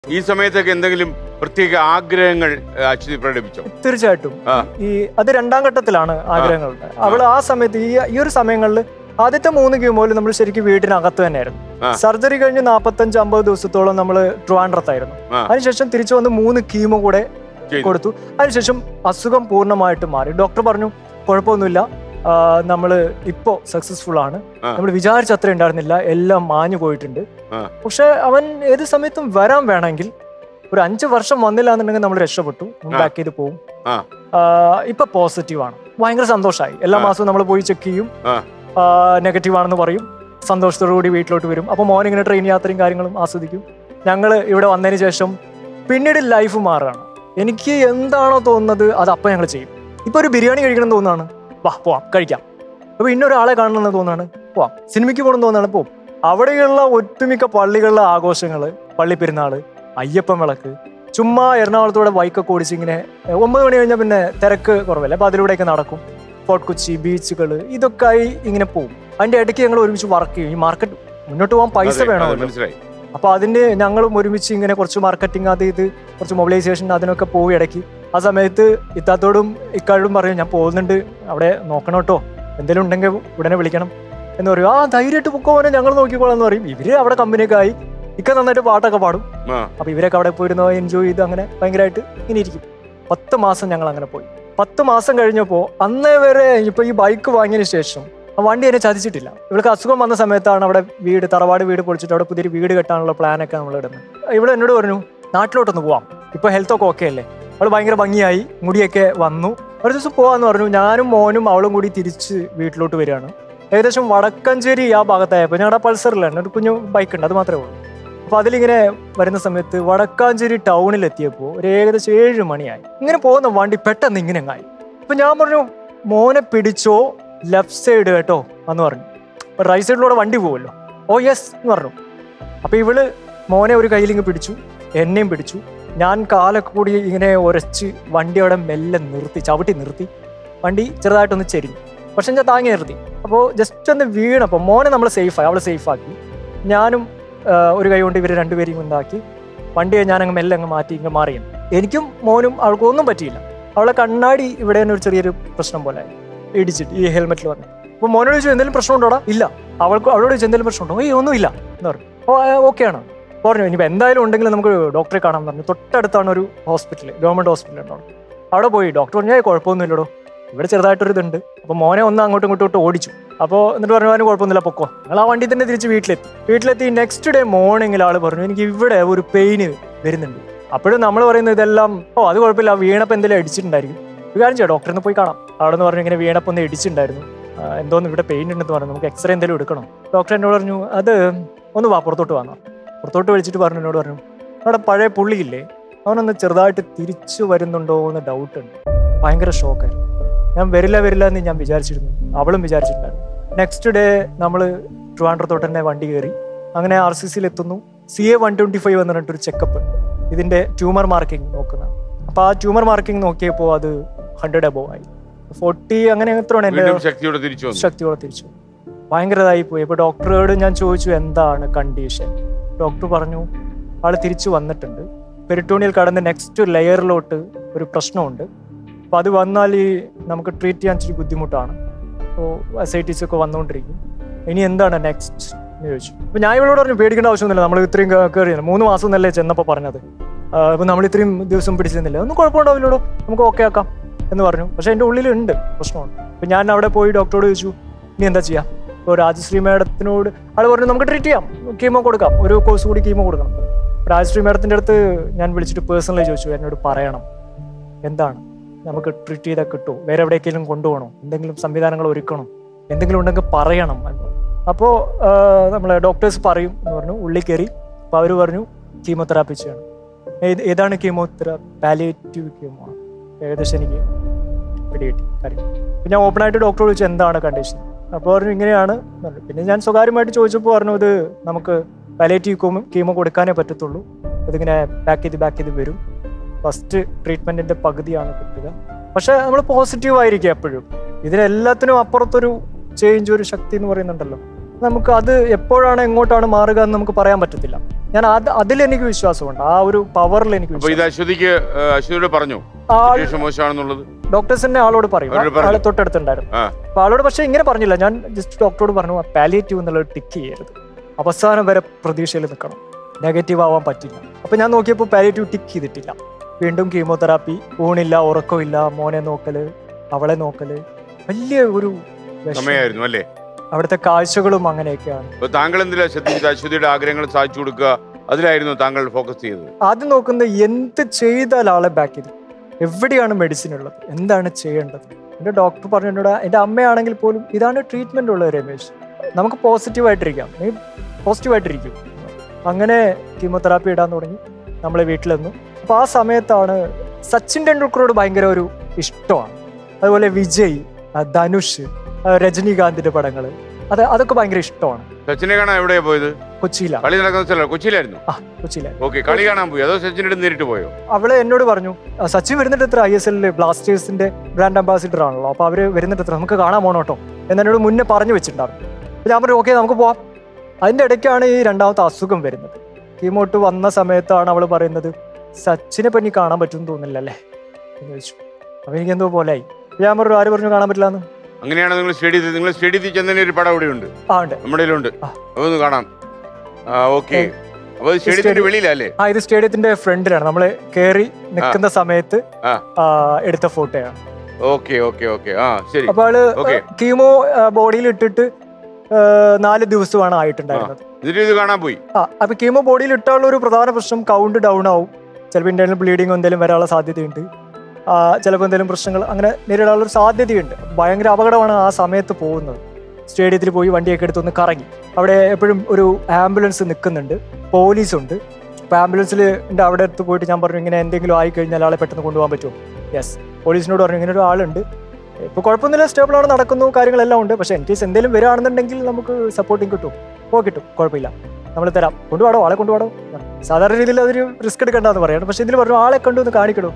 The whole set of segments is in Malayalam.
ഈ സമയത്തൊക്കെ എന്തെങ്കിലും പ്രത്യേക ആഗ്രഹങ്ങൾ ഏഹ്, അശ്വതി പ്രകടിപ്പിച്ചോ തീർച്ചയായിട്ടും ആ. ഈ അത് രണ്ടാം ഘട്ടത്തിലാണ് ആഗ്രഹങ്ങൾ അവൾ ആ സമയത്ത് ഈ ഈ ഒരു സമയങ്ങളിൽ ആദ്യത്തെ മൂന്ന് ക്യൂമോയിൽ നമ്മൾ ശരിക്കും വീട്ടിനകത്ത് തന്നെയായിരുന്നു ആ. സർജറി കഴിഞ്ഞ് നാൽപ്പത്തഞ്ച് അമ്പത് ദിവസത്തോളം നമ്മൾ ട്രിവാൻഡ്രത്തായിരുന്നു ആ. അതിനുശേഷം തിരിച്ചു വന്ന് മൂന്ന് കീമോ കൂടെ ചെയ്തു. കൊടുത്തു അതിനുശേഷം അസുഖം പൂർണ്ണമായിട്ട് മാറി ഡോക്ടർ പറഞ്ഞു കുഴപ്പമൊന്നുമില്ല നമ്മൾ ഇപ്പോൾ സക്സസ്ഫുൾ ആണ് ആ. നമ്മൾ വിചാരിച്ച അത്ര ഉണ്ടായിരുന്നില്ല എല്ലാം മാഞ്ഞു പോയിട്ടുണ്ട് ആ. പക്ഷെ അവൻ ഏത് സമയത്തും വരാൻ വേണമെങ്കിൽ ഒരു അഞ്ച് വർഷം വന്നില്ല എന്നുണ്ടെങ്കിൽ നമ്മൾ രക്ഷപ്പെട്ടു ആ. ബാക്ക് ചെയ്ത് പോകും ആ. ഇപ്പൊ പോസിറ്റീവ് ആണ് ഭയങ്കര സന്തോഷമായി എല്ലാ ആ. മാസവും നമ്മൾ പോയി ചെക്ക് ചെയ്യും ആ. നെഗറ്റീവ് ആണെന്ന് പറയും സന്തോഷത്തോടു കൂടി വീട്ടിലോട്ട് വരും അപ്പോൾ മോൻ ഇങ്ങനെ ട്രെയിൻ യാത്രയും കാര്യങ്ങളും ആസ്വദിക്കും ഞങ്ങൾ ഇവിടെ വന്നതിന് ശേഷം പിന്നീട് ലൈഫ് മാറുകയാണ് എനിക്ക് എന്താണോ തോന്നുന്നത് അത് അപ്പം ഞങ്ങൾ ചെയ്യും ഇപ്പൊ ഒരു ബിരിയാണി കഴിക്കണം എന്ന് തോന്നുന്നതാണ് വാ പോവാം കഴിക്കാം അപ്പൊ ഇന്നൊരാളെ കാണണമെന്ന് തോന്നുന്നതാണ് പോവാം സിനിമയ്ക്ക് പോകണം എന്ന് തോന്നുന്നതാണ് പോവും അവിടെയുള്ള ഒട്ടുമിക്ക പള്ളികളിലെ ആഘോഷങ്ങൾ പള്ളി പെരുന്നാള് അയ്യപ്പൻ വിളക്ക് ചുമ്മാ എറണാകുളത്തൂടെ ബൈക്കൊക്കെ ഓടിച്ച് ഇങ്ങനെ ഏ, ഒമ്പത് മണി കഴിഞ്ഞാൽ പിന്നെ തിരക്ക് കുറവല്ലേ അപ്പൊ അതിലൂടെയൊക്കെ നടക്കും ഫോർട്ട് കൊച്ചി ബീച്ചുകൾ ഇതൊക്കെ ആയി ഇങ്ങനെ പോകും അതിന്റെ ഇടയ്ക്ക് ഞങ്ങൾ ഒരുമിച്ച് വർക്ക് ചെയ്യും ഈ മാർക്കറ്റ് മുന്നോട്ട് പോകാൻ പൈസ അതെ, അതെ, വേണമല്ലോ മനസ്സിലായി അപ്പൊ അതിന് ഞങ്ങളും ഒരുമിച്ച് ഇങ്ങനെ കുറച്ച് മാർക്കറ്റിംഗ് അത് ഇത് കുറച്ച് മൊബിലൈസേഷൻ അതിനൊക്കെ പോയി ഇടയ്ക്ക് ആ സമയത്ത് ഇത്താത്തോടും ഇക്കാടും പറയും ഞാൻ പോകുന്നുണ്ട് അവിടെ നോക്കണം കേട്ടോ എന്തെങ്കിലും ഉണ്ടെങ്കിൽ ഉടനെ വിളിക്കണം എന്ന് പറയും ആ ധൈര്യമായിട്ട് പൊക്കോനെ ഞങ്ങൾ നോക്കിക്കോളാം എന്ന് പറയും ഇവര് അവിടെ കമ്പനിയൊക്കെ ആയി ഇക്ക നന്നായിട്ട് പാട്ടൊക്കെ പാടും ആ അപ്പൊ ഇവരൊക്കെ അവിടെ പോയിരുന്നോ എൻജോയ് ചെയ്ത് അങ്ങനെ ഭയങ്കരമായിട്ട് ഇങ്ങനെ ഇരിക്കും പത്ത് മാസം ഞങ്ങൾ അങ്ങനെ പോയി പത്ത് മാസം കഴിഞ്ഞപ്പോൾ അന്നേ വരെ ഇപ്പൊ ഈ ബൈക്ക് വാങ്ങിയതിന് ശേഷം ആ വണ്ടി എന്നെ ചതിച്ചിട്ടില്ല ഇവൾക്ക് അസുഖം വന്ന സമയത്താണ് അവിടെ വീട് തറവാട് വീട് പൊളിച്ചിട്ട് അവിടെ പുതിയൊരു വീട് കെട്ടാനുള്ള പ്ലാനൊക്കെ നമ്മൾ ഇടുന്നത് ഇവിടെ എന്നോട് പറഞ്ഞു നാട്ടിലോട്ടൊന്ന് പോവാം ഇപ്പൊ ഹെൽത്ത് ഒക്കെ ഓക്കെ അല്ലേ അവൾ ഭയങ്കര ഭംഗിയായി മുടിയൊക്കെ വന്നു ഒരു ദിവസം പോവാന്ന് പറഞ്ഞു ഞാനും മോനും അവളും കൂടി തിരിച്ച് വീട്ടിലോട്ട് വരികയാണ് ഏകദേശം വടക്കഞ്ചേരി ആ ഭാഗത്തായപ്പോൾ ഞങ്ങളുടെ പൾസറിലാണ് ഒരു കുഞ്ഞു ബൈക്ക് ഉണ്ട് അത് മാത്രമേ ഉള്ളൂ അപ്പൊ അതിലിങ്ങനെ വരുന്ന സമയത്ത് വടക്കാഞ്ചേരി ടൗണിൽ എത്തിയപ്പോൾ ഒരു ഏകദേശം ഏഴ് മണിയായി ഇങ്ങനെ പോകുന്ന വണ്ടി പെട്ടെന്ന് ഇങ്ങനെ അങ്ങായി അപ്പൊ ഞാൻ പറഞ്ഞു മോനെ പിടിച്ചോ ലെഫ്റ്റ് സൈഡ് കേട്ടോ എന്ന് പറഞ്ഞു അപ്പൊ റൈറ്റ് സൈഡിലൂടെ വണ്ടി പോകുമല്ലോ ഓ യെസ് എന്ന് പറഞ്ഞു അപ്പൊ ഇവള് മോനെ ഒരു കയ്യിലിങ്ങ് പിടിച്ചു എന്നെയും പിടിച്ചു ഞാൻ കാലൊക്കെ കൂടി ഇങ്ങനെ ഉരച്ച് വണ്ടി അവിടെ മെല്ലെ നിർത്തി ചവിട്ടി നിർത്തി വണ്ടി ചെറുതായിട്ടൊന്ന് ചെരിഞ്ഞു പക്ഷെ ഞാൻ താങ്ങി നിർത്തി അപ്പോൾ ജസ്റ്റ് ഒന്ന് വീണപ്പോൾ മോനെ നമ്മൾ സേഫായി അവളെ സേഫാക്കി ഞാനും ആ, ഒരു കൈ കൊണ്ട് ഇവർ രണ്ടുപേരെയും ഉണ്ടാക്കി വണ്ടിയെ ഞാൻ അങ്ങ് മെല്ലെ അങ്ങ് മാറ്റി ഇങ്ങ് മാറിയും എനിക്കും മോനും അവൾക്കും ഒന്നും പറ്റിയില്ല അവളെ കണ്ണാടി ഇവിടെ തന്നെ ഒരു ചെറിയൊരു പ്രശ്നം പോലെ ആയി. ഇടിച്ചിട്ട് ഈ ഹെൽമെറ്റിൽ വന്ന് അപ്പൊ മോനോട് ചോദിച്ചു എന്തെങ്കിലും പ്രശ്നം ഉണ്ടോടാ ഇല്ല അവൾക്ക് അവളോട് ചോദിച്ചു എന്തെങ്കിലും പ്രശ്നം ഉണ്ടോ ഏയ് ഒന്നുമില്ല എന്ന് പറഞ്ഞു ഓ ഓക്കെ ആണ് പറഞ്ഞു ഇനിയിപ്പോൾ എന്തായാലും ഉണ്ടെങ്കിൽ നമുക്ക് ഡോക്ടറെ കാണാൻ പറഞ്ഞു തൊട്ടടുത്താണ് ഒരു ഹോസ്പിറ്റൽ ഗവൺമെന്റ് ഹോസ്പിറ്റൽ ഉണ്ടാവും അവിടെ പോയി ഡോക്ടർ പറഞ്ഞു "ഏയ് കുഴപ്പമൊന്നുമില്ലടോ ഇവിടെ ചെറുതായിട്ടൊരു ഇതുണ്ട് അപ്പോൾ മോനെ ഒന്ന് അങ്ങോട്ടും ഇങ്ങോട്ടും ഇട്ട് ഓടിച്ചു അപ്പോൾ എന്നിട്ട് പറഞ്ഞു അവന് കുഴപ്പമൊന്നുമില്ല പൊക്കോ ഞങ്ങൾ ആ വണ്ടി തന്നെ തിരിച്ച് വീട്ടിലെത്തി വീട്ടിലെത്തി നെക്സ്റ്റ് ഡേ മോർണിംഗിൽ ആൾ പറഞ്ഞു എനിക്ക് ഇവിടെ ഒരു പെയിന് വരുന്നുണ്ട് അപ്പോഴും നമ്മൾ പറയുന്നത് ഇതെല്ലാം ഓ അത് കുഴപ്പമില്ല വീണപ്പോൾ എന്തെങ്കിലും അടിച്ചിട്ടുണ്ടായിരിക്കും ഒരു കാര്യം ചെയ്യാം ഡോക്ടറിനെ പോയി കാണാം അവിടെ നിന്ന് പറഞ്ഞു ഇങ്ങനെ വീണപ്പോൾ ഒന്ന് ഇടിച്ചിട്ടുണ്ടായിരുന്നു ആ, എന്തോന്ന് ഇവിടെ പെയിൻ ഉണ്ടെന്ന് പറഞ്ഞു നമുക്ക് എക്സ്റേ എന്തെങ്കിലും എടുക്കണം ഡോക്ടർ എന്നോട് പറഞ്ഞു അത് ഒന്ന് വാ പുറത്തോട്ട് വന്നു പുറത്തോട്ട് വിളിച്ചിട്ട് പറഞ്ഞു എന്നോട് പറഞ്ഞു അവിടെ പഴയ പുള്ളിയില്ലേ അവനൊന്ന് ചെറുതായിട്ട് തിരിച്ചു വരുന്നുണ്ടോ എന്ന് ഡൗട്ട് ഉണ്ട് ഭയങ്കര ഷോക്കായിരുന്നു ഞാൻ വരില്ല വരില്ല എന്ന് ഞാൻ വിചാരിച്ചിരുന്നു അവളും വിചാരിച്ചിട്ടുണ്ടായിരുന്നു നെക്സ്റ്റ് ഡേ നമ്മൾ ട്രിവാൻഡ്രത്തോട്ട് തന്നെ വണ്ടി കയറി അങ്ങനെ ആർ സി സിയിൽ എത്തുന്നു C A one twenty five എന്ന് പറഞ്ഞിട്ടൊരു ചെക്കപ്പ് ഇതിന്റെ ട്യൂമർ മാർക്കിംഗ് നോക്കുന്ന അപ്പൊ ആ ട്യൂമർ മാർക്കിംഗ് നോക്കിയപ്പോൾ അത് ഹൺഡ്രഡ് അബോവ് ആയി ഫോർട്ടി അങ്ങനെ എത്രയാണ് എന്റെ വീണ്ടും ശക്തിയോടെ തിരിച്ചു വന്നു ശക്തിയോടെ തിരിച്ചു ഭയങ്കരതായി പോയി അപ്പൊ ഡോക്ടറോട് ഞാൻ ചോദിച്ചു എന്താണ് കണ്ടീഷൻ ഡോക്ടർ പറഞ്ഞു ആള് തിരിച്ചു വന്നിട്ടുണ്ട് പെരിട്ടോണിയൽ കടന്ന് നെക്സ്റ്റ് ലെയറിലോട്ട് ഒരു പ്രശ്നമുണ്ട് അപ്പൊ അത് വന്നാൽ ഈ നമുക്ക് ട്രീറ്റ് ചെയ്യാൻ ഇച്ചിരി ബുദ്ധിമുട്ടാണ് അപ്പോൾ അസൈറ്റീസ് ഒക്കെ വന്നുകൊണ്ടിരിക്കും ഇനി എന്താണ് നെക്സ്റ്റ് എന്ന് ചോദിച്ചു അപ്പൊ ഞാൻ ഇവളോട് പറഞ്ഞു പേടിക്കേണ്ട ആവശ്യമൊന്നുമില്ല നമ്മൾ ഇത്രയും കയറിയത് മൂന്ന് മാസം എന്നല്ലേ ചെന്നപ്പോൾ പറഞ്ഞത് അപ്പൊ നമ്മൾ ഇത്രയും ദിവസം പിടിച്ചിരുന്നില്ല ഒന്നും കുഴപ്പമുണ്ടാവില്ലടോ നമുക്ക് ഓക്കെ ആക്കാം എന്ന് പറഞ്ഞു പക്ഷെ എൻ്റെ ഉള്ളിലുണ്ട് പ്രശ്നമുണ്ട് അപ്പൊ ഞാൻ അവിടെ പോയി ഡോക്ടറോട് ചോദിച്ചു ഇനി എന്താ ചെയ്യാം ഇപ്പോൾ രാജശ്രീ മേഡത്തിനോട് ആൾ പറഞ്ഞു നമുക്ക് ട്രീറ്റ് ചെയ്യാം കീമോ കൊടുക്കാം ഒരു കോഴ്സ് കൂടി കീമോ കൊടുക്കണം രാജശ്രീ മേഡത്തിൻ്റെ അടുത്ത് ഞാൻ വിളിച്ചിട്ട് പേഴ്സണലി ചോദിച്ചു എന്നോട് പറയണം എന്താണ് നമുക്ക് ട്രീറ്റ് ചെയ്താൽ കിട്ടുമോ വേറെ എവിടേക്കെങ്കിലും കൊണ്ടുപോകണോ എന്തെങ്കിലും സംവിധാനങ്ങൾ ഒരുക്കണോ എന്തെങ്കിലും ഉണ്ടെങ്കിൽ പറയണം എന്ന് പറഞ്ഞു. അപ്പോൾ നമ്മളെ ഡോക്ടേഴ്സ് പറയും എന്ന് പറഞ്ഞു ഉള്ളിൽ കയറി അപ്പോൾ അവർ പറഞ്ഞു കീമോതെറാപ്പി ചെയ്യണം ഏത് ഏതാണ് കീമോതെറാപ്പി പാലിയേറ്റീവ് കീമോ ആണ് ഏകദേശം എനിക്ക് പിടികിട്ടി കാര്യം പിന്നെ ഞാൻ ഓപ്പൺ ആയിട്ട് ഡോക്ടറോട് ചോദിച്ചു എന്താണ് കണ്ടീഷൻ അപ്പോൾ പറഞ്ഞു ഇങ്ങനെയാണ് എന്ന് പറഞ്ഞു. പിന്നെ ഞാൻ സ്വകാര്യമായിട്ട് ചോദിച്ചപ്പോൾ പറഞ്ഞു ഇത് നമുക്ക് പാലേറ്റീവ് കീമോ കീമോ കൊടുക്കാനേ പറ്റത്തുള്ളൂ ഇതിങ്ങനെ ബാക്ക് ചെയ്ത് ബാക്ക് ചെയ്ത് വരും ഫസ്റ്റ് ട്രീറ്റ്മെന്റിന്റെ പകുതിയാണ് കിട്ടുക പക്ഷെ നമ്മൾ പോസിറ്റീവ് ആയിരിക്കും എപ്പോഴും ഇതിനെല്ലാത്തിനും അപ്പുറത്തൊരു ചേഞ്ച് ഒരു ശക്തി എന്ന് പറയുന്നുണ്ടല്ലോ നമുക്ക് അത് എപ്പോഴാണ് എങ്ങോട്ടാണ് മാറുക എന്ന് നമുക്ക് പറയാൻ പറ്റത്തില്ല ഞാൻ അത് അതിൽ എനിക്ക് വിശ്വാസമുണ്ട് ആ ഒരു പവറിൽ എനിക്ക് അപ്പൊ ഇത് വിശ്വാസം അശ്വതിക്ക് ഏ, അശ്വതിയോട് പറഞ്ഞു ആൾ സിറ്റുവേഷൻ മോശമാണെന്നുള്ളത് ഡോക്ടേഴ്സിന്റെ ആളോട് പറയും അവരോട് പറഞ്ഞു. ആളെ തൊട്ടടുത്തുണ്ടായിരുന്നു ആ അപ്പൊ ആളോട് പക്ഷെ ഇങ്ങനെ പറഞ്ഞില്ല ഞാൻ ജസ്റ്റ് ഡോക്ടറോട് പറഞ്ഞു പാലിയേറ്റീവ് എന്നുള്ളത് ടിക്ക് ചെയ്യരുത് അവസാനം വരെ പ്രതീക്ഷയിൽ നിൽക്കണം നെഗറ്റീവ് ആവാൻ പറ്റില്ല അപ്പൊ ഞാൻ നോക്കിയപ്പോൾ പാലിയേറ്റീവ് ടിക്ക് ചെയ്തിട്ടില്ല വീണ്ടും കീമോതെറാപ്പി ഊണില്ല ഉറക്കമില്ല മോനെ നോക്കല് അവളെ നോക്കല് വലിയ ഒരു വിഷമം. സമയമായിരുന്നു അല്ലേ അവിടുത്തെ കാഴ്ചകളും അങ്ങനെയൊക്കെയാണ് അപ്പൊ താങ്കൾ എന്തിനാ ശ്രദ്ധിച്ചത് അശ്വതിയുടെ ആഗ്രഹങ്ങൾ സാധിച്ചു കൊടുക്കുക അതിലായിരുന്നു താങ്കൾ ഫോക്കസ് ചെയ്തത് ആദ്യം നോക്കുന്നത് എന്ത് ചെയ്താൽ ആളെ ബാക്ക് ചെയ്തു എവിടെയാണ് മെഡിസിൻ ഉള്ളത് എന്താണ് ചെയ്യേണ്ടത് എൻ്റെ ഡോക്ടർ പറഞ്ഞു എന്നോട് എൻ്റെ അമ്മയാണെങ്കിൽ പോലും ഇതാണ് ട്രീറ്റ്മെന്റ് ഉള്ളത് രമേശ് നമുക്ക് പോസിറ്റീവ് ആയിട്ടിരിക്കാം നീ പോസിറ്റീവ് ആയിട്ടിരിക്കും അങ്ങനെ കീമോതെറാപ്പി ഇടാൻ തുടങ്ങി നമ്മളെ വീട്ടിൽ വന്നു അപ്പോൾ ആ സമയത്താണ് സച്ചിൻ ടെണ്ടുൽക്കറോട് ഭയങ്കര ഒരു ഇഷ്ടമാണ് അതുപോലെ വിജയ് ആ ധനുഷ് ആ രജനീകാന്തിന്റെ പടങ്ങൾ അത് അതൊക്കെ ഭയങ്കര ഇഷ്ടമാണ് സച്ചിനെ കാണാൻ എവിടെയാ പോയത് കൊച്ചിയിലാണ് കളി നടക്കുന്ന സ്ഥലം കൊച്ചിയിലായിരുന്നു ആ കൊച്ചിയിലാണ് ഓക്കെ കളി കാണാൻ പോയി അതോ സച്ചിൻ്റെ നേരിട്ട് പോയോ അവള് എന്നോട് പറഞ്ഞു "ആ, സച്ചിൻ വരുന്നിട്ട് എത്ര ഐ എസ് എല്ലിൽ ബ്ലാസ്റ്റേഴ്സിന്റെ ബ്രാൻഡ് അംബാസിഡർ ആണല്ലോ അപ്പൊ അവര് വരുന്നിട്ട് എത്ര നമുക്ക് കാണാൻ പോകണം കേട്ടോ എന്നോട് മുന്നേ പറഞ്ഞു വെച്ചിട്ടുണ്ടായിരുന്നു അപ്പൊ ഞാൻ പറഞ്ഞു ഓക്കെ നമുക്ക് പോവാം അതിന്റെ ഇടയ്ക്കാണ് ഈ രണ്ടാമത്തെ അസുഖം വരുന്നത് കീമോട്ട് വന്ന സമയത്താണ് അവൾ പറയുന്നത് സച്ചിനെ പറ്റി കാണാൻ പറ്റുമെന്ന് തോന്നുന്നില്ല അല്ലേ എന്ന് ചോദിച്ചു അപ്പൊ എനിക്ക് എന്തോ പോലായി അപ്പൊ ഞാൻ പറഞ്ഞു ആര് പറഞ്ഞു കാണാൻ പറ്റില്ല എന്ന് അങ്ങനെയാണ് നിങ്ങൾ സ്റ്റേഡിയത്തിൽ നിങ്ങൾ സ്റ്റേഡിയത്തിൽ ചെന്നതിന് ഒരു പടം ഇവിടെ ഉണ്ട് ആ ഉണ്ട് നമ്മുടെ കയ്യിലുണ്ട് ആ. അതൊന്ന് കാണാം ആ ഓക്കെ ഏ, അപ്പൊ സ്റ്റേഡിയത്തിന്റെ സ്റ്റേഡിയം- വെളിയിലല്ലേ ആ ഇത് സ്റ്റേഡിയത്തിന്റെ ഫ്രണ്ടിലാണ് നമ്മള് കയറി നിൽക്കുന്ന സമയത്ത് ആ. ആ, എടുത്ത ഫോട്ടോയാണ് ഓക്കെ ഓക്കെ ഓക്കെ ആ ശരി അപ്പൊ ആള് ഓക്കെ കീമോ ബോഡിയിൽ ഇട്ടിട്ട് ആ, നാല് ദിവസമാണ് ആയിട്ടുണ്ടായിരുന്നത് എന്നിട്ട് ഇത് കാണാൻ പോയി ആ അപ്പൊ കീമോ ബോഡിയിൽ ഇട്ടാലുള്ള ഒരു പ്രധാന പ്രശ്നം കൗണ്ട് ഡൗൺ ആവും ചിലപ്പോൾ ഇന്റർണൽ ബ്ലീഡിങ് എന്തെങ്കിലും വരാനുള്ള സാധ്യതയുണ്ട് ആ, ചിലപ്പോൾ എന്തെങ്കിലും പ്രശ്നങ്ങൾ അങ്ങനെ നേരിടാനുള്ള ഒരു സാധ്യതയുണ്ട് ഭയങ്കര അപകടമാണ് ആ സമയത്ത് പോകുന്നത് സ്റ്റേഡിയത്തിൽ പോയി വണ്ടിയൊക്കെ എടുത്തൊന്ന് കറങ്ങി അവിടെ എപ്പോഴും ഒരു ആംബുലൻസ് നിൽക്കുന്നുണ്ട് പോലീസ് ഉണ്ട് അപ്പൊ ആംബുലൻസിൽ അവിടെ അടുത്ത് പോയിട്ട് ഞാൻ പറഞ്ഞു ഇങ്ങനെ എന്തെങ്കിലും ആയി കഴിഞ്ഞാൽ ആളെ പെട്ടെന്ന് കൊണ്ടുപോകാൻ പറ്റുമോ യെസ് പോലീസിനോട് പറഞ്ഞു ഇങ്ങനെ ഒരു ആളുണ്ട് ഇപ്പൊ കുഴപ്പമൊന്നുമില്ല സ്റ്റേബിൾ ആണ് നടക്കുന്നു കാര്യങ്ങളെല്ലാം ഉണ്ട് പക്ഷെ ഇൻ കേസ് എന്തെങ്കിലും വരികയാണെന്നുണ്ടെങ്കിൽ നമുക്ക് സപ്പോർട്ടിങ് കിട്ടും ഓ കിട്ടും കുഴപ്പമില്ല നമ്മൾ തരാം കൊണ്ടുപാടോ ആളെ കൊണ്ടുപാടോ സാധാരണ രീതിയിൽ അതൊരു റിസ്ക് എടുക്കണ്ടെന്ന് പറയാണ് പക്ഷെ ഇതിൽ പറഞ്ഞു ആളെ കണ്ടു ഒന്ന് കാണിക്കണോ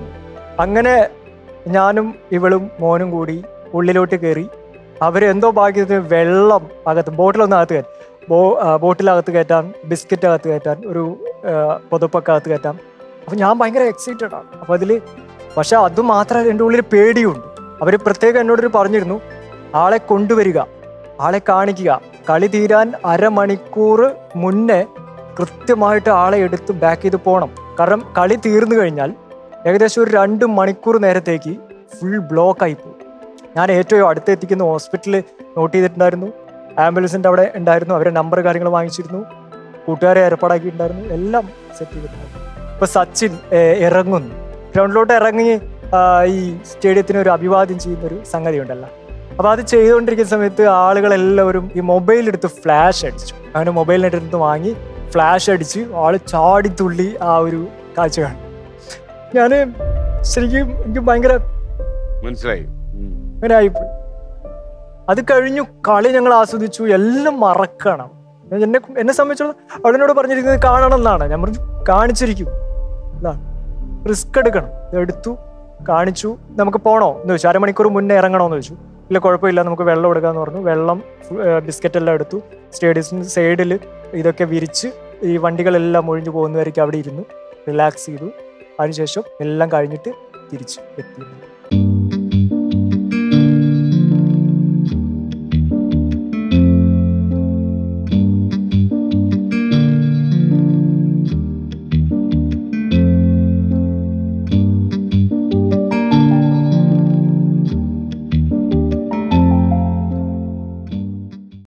അങ്ങനെ ഞാനും ഇവളും മോനും കൂടി ഉള്ളിലോട്ട് കയറി അവരെന്തോ ഭാഗ്യത്തിന് വെള്ളം അകത്ത് ബോട്ടിലൊന്നും അകത്ത് കയറ്റാൻ ബോ ആ, ബോട്ടിലകത്ത് കയറ്റാൻ ബിസ്ക്കറ്റ് അകത്ത് കയറ്റാൻ ഒരു ആ, പുതപ്പൊക്കെ അകത്ത് കയറ്റാം അപ്പൊ ഞാൻ ഭയങ്കര എക്സൈറ്റഡ് ആണ് അപ്പൊ അതില് പക്ഷെ അത് മാത്രമല്ല എൻ്റെ ഉള്ളിൽ പേടിയുണ്ട് അവർ പ്രത്യേകം എന്നോടൊരു പറഞ്ഞിരുന്നു ആളെ കൊണ്ടുവരിക ആളെ കാണിക്കുക കളി തീരാൻ അരമണിക്കൂർ മുന്നേ കൃത്യമായിട്ട് ആളെ എടുത്ത് ബാക്ക് ചെയ്ത് പോകണം കാരണം കളി തീർന്നു കഴിഞ്ഞാൽ ഏകദേശം ഒരു രണ്ട് മണിക്കൂർ നേരത്തേക്ക് ഫുൾ ബ്ലോക്ക് ആയി പോകും ഞാൻ ഏറ്റവും അടുത്തെത്തിക്കുന്ന ഹോസ്പിറ്റലിൽ നോട്ട് ചെയ്തിട്ടുണ്ടായിരുന്നു ആംബുലൻസിൻ്റെ അവിടെ ഉണ്ടായിരുന്നു അവരെ നമ്പർ കാര്യങ്ങൾ വാങ്ങിച്ചിരുന്നു കൂട്ടുകാരെ ഏർപ്പാടാക്കിയിട്ടുണ്ടായിരുന്നു എല്ലാം സെറ്റ് ചെയ്തിട്ടുണ്ടായിരുന്നു ഇപ്പൊ സച്ചിൻ ഏർ, ഇറങ്ങുന്നു ഗ്രൗണ്ടിലോട്ട് ഇറങ്ങി ആ, ഈ സ്റ്റേഡിയത്തിന് ഒരു അഭിവാദ്യം ചെയ്യുന്ന ഒരു സംഗതി ഉണ്ടല്ലോ അപ്പൊ അത് ചെയ്തുകൊണ്ടിരിക്കുന്ന സമയത്ത് ആളുകളെല്ലാവരും ഈ മൊബൈൽ എടുത്ത് ഫ്ലാഷ് അടിച്ചു അങ്ങനെ മൊബൈലിൻ്റെ അടുത്ത് വാങ്ങി ഫ്ലാഷ് അടിച്ച് ആള് ചാടിത്തുള്ളി ആ ഒരു കാഴ്ച കാണും ഞാൻ ശരിക്കും എനിക്ക് ഭയങ്കര മനസ്സിലായി ഉം. അങ്ങനെ ആയിപ്പോയി അത് കഴിഞ്ഞു കളി ഞങ്ങൾ ആസ്വദിച്ചു എല്ലാം മറക്കണം എന്നെ എന്നെ സംബന്ധിച്ചോളം അവളിനോട് പറഞ്ഞിരിക്കുന്നത് കാണണം എന്നാണ് ഞാൻ പറഞ്ഞു കാണിച്ചിരിക്കും ഇതാണ് റിസ്ക് എടുക്കണം ഇത് എടുത്തു കാണിച്ചു നമുക്ക് പോണോ എന്ന് ചോദിച്ചു അരമണിക്കൂർ മുന്നേ ഇറങ്ങണോ എന്ന് ചോദിച്ചു ഇല്ല കുഴപ്പമില്ല നമുക്ക് വെള്ളം എടുക്കാന്ന് പറഞ്ഞു വെള്ളം ബിസ്ക്കറ്റ് എല്ലാം എടുത്തു സ്റ്റേഡിയത്തിന് സൈഡിൽ ഇതൊക്കെ വിരിച്ച് ഈ വണ്ടികളെല്ലാം ഒഴിഞ്ഞു പോകുന്നവരേക്ക് അവിടെ ഇരുന്നു റിലാക്സ് ചെയ്തു അതിനുശേഷം എല്ലാം കഴിഞ്ഞിട്ട് തിരിച്ചു എത്തി